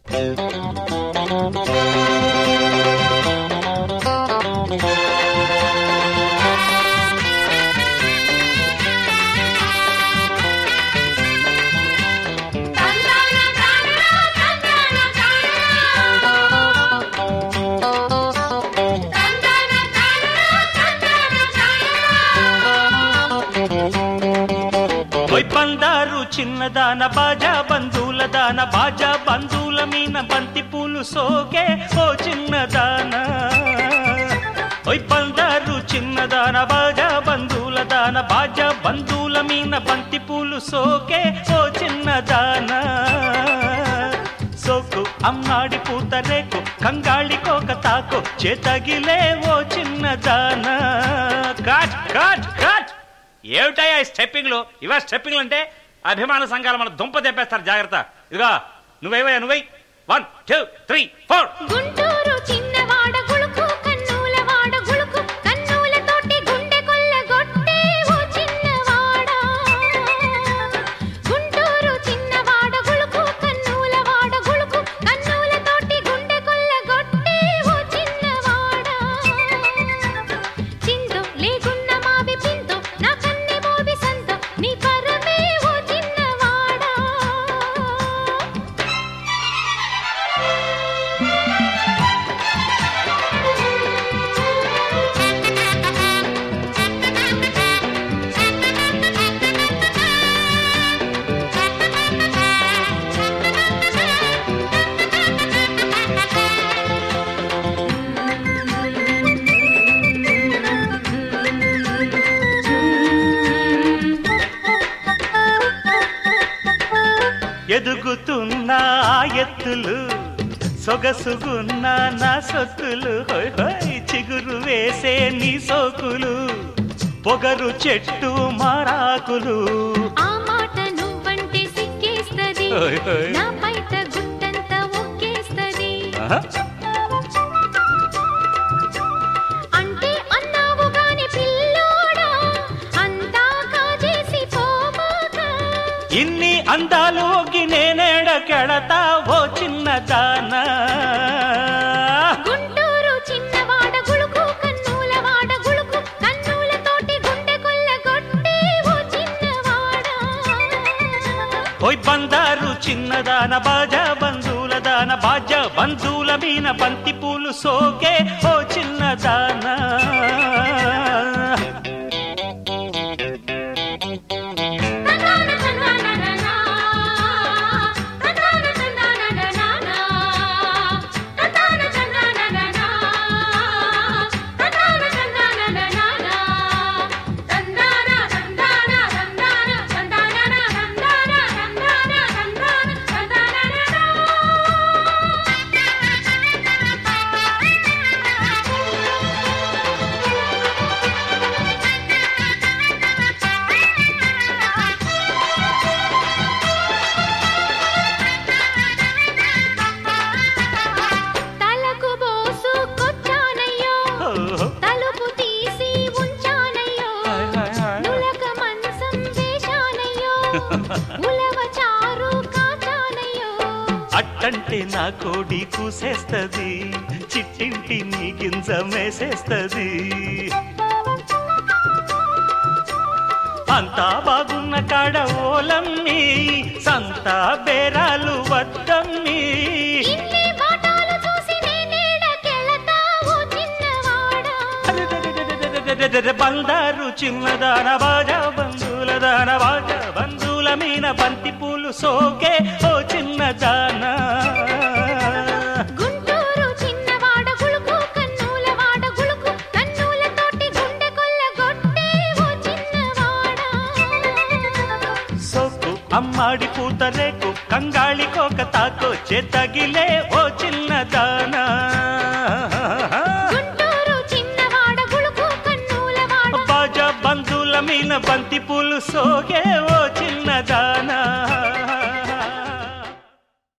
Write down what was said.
ఓయ్ బందారు చిన్నదాన బాజా బంధువుల దాన బాజా బంధువుల మీన బంతి పూలు సోకే ఓ చిన్నదాన ఓయ్ బందారు చిన్నదాన బాజా బంధువుల దాన బాజా బంధువుల మీన బంతి పూలు సోకే ఓ చిన్నదాన సోకు అమ్మాడి పూత రేకు కంగాళి కోక తాకు చేతగిలే ఓ చిన్నదాన కాట్ కాట్ కాట్ ఏమిటయ్యా ఈ స్టెప్పింగ్లు ఇవా స్టెప్పింగ్లు అంటే అభిమాన సంఘాలు మన దుంప తెప్పేస్తారు జాగ్రత్త ఇదిగా నువ్వేవయ్యా నువ్వై one two three four Guntur చిన్నవాడ గుళుకు కన్నుల వాడ గుళుకు కన్నులతోటి గుండె కొల్లగొట్టే ఓ చిన్నవాడ గుంటూరు చిన్నవాడ గుళుకు కన్నుల వాడ గుళుకు కన్నులతోటి గుండె కొల్లగొట్టే ఓ చిన్నవాడ చిందు లేకున్న మావి పిందు నా కన్నె మోవి సంతో నీ పరమే ఓ చిన్నవాడా ఎదుగుతున్న ఆ ఎత్తులు సొగసుగున్న నా సొత్తులు హోయ్ హోయ్ చిగురు వేసే నీ సోకులు పొగరు చెట్టు మారాకులు ఆ మాట నువ్వంటే సిక్కేస్తది ఓయ్ ఓయ్. నా బయట గుట్టంతా ఒక్కేస్తది ఆహా. అంటే అన్నావు గాని పిల్లోడా అంతా కాజేసి పోమాక ఇన్ని అందాలు ఒగ్గి నేనేడకెడతా ఓ చిన్నదానా గుంటూరు చిన్నవాడ గుళుకు కన్నుల వాడ గుళుకు కన్నులతోటి గుండె కొల్లగొట్టే ఓ చిన్నవాడా ఓయ్ బందారు చిన్నదాన బాజా బంధువుల దాన బాజా బంధువుల మీన బంతి పూలు సోకే ఓ చిన్నదానా తలకు బోసుకొచ్చానయ్యో ఓహో. తలుపు తీసి ఉంచానయ్యో హాయ్, హాయ్, హాయ్. నులక మంచం వేశానయ్యో ఉలవ చారు కాచానయ్యో అట్టంటే నా కోడి కూసేస్తది చిట్టింటి నీ గింజ మేసేస్తది అంతా బాగున్న కాడ ఓలమ్మి సంతా బేరాలు వద్దమ్మి ఇన్ని బాటాలు చూసి నేనేడకెళతా ఓ చిన్నవాడా బందారు చిన్నదాన బాజా బంధువుల దాన బాజా బంధువుల మీన బంతి పూలు సోకే ఓ చిన్నదాన గుంటూరు చిన్నవాడ గుళుకు కన్నుల వాడ గుళుకు కన్నులతోటి గుండె కొల్లగొట్టే ఓ చిన్నవాడా సోకు అమ్మాడి పూత రేకు కంగాళి కోక తాకు చేతగిలే ఓ చిన్నదానా గుంటూరు చిన్నవాడ గుళుకు కన్నుల వాడ బాజా బంధువుల మీన బంతి పూలు సోకే ఓ చిన్నదానా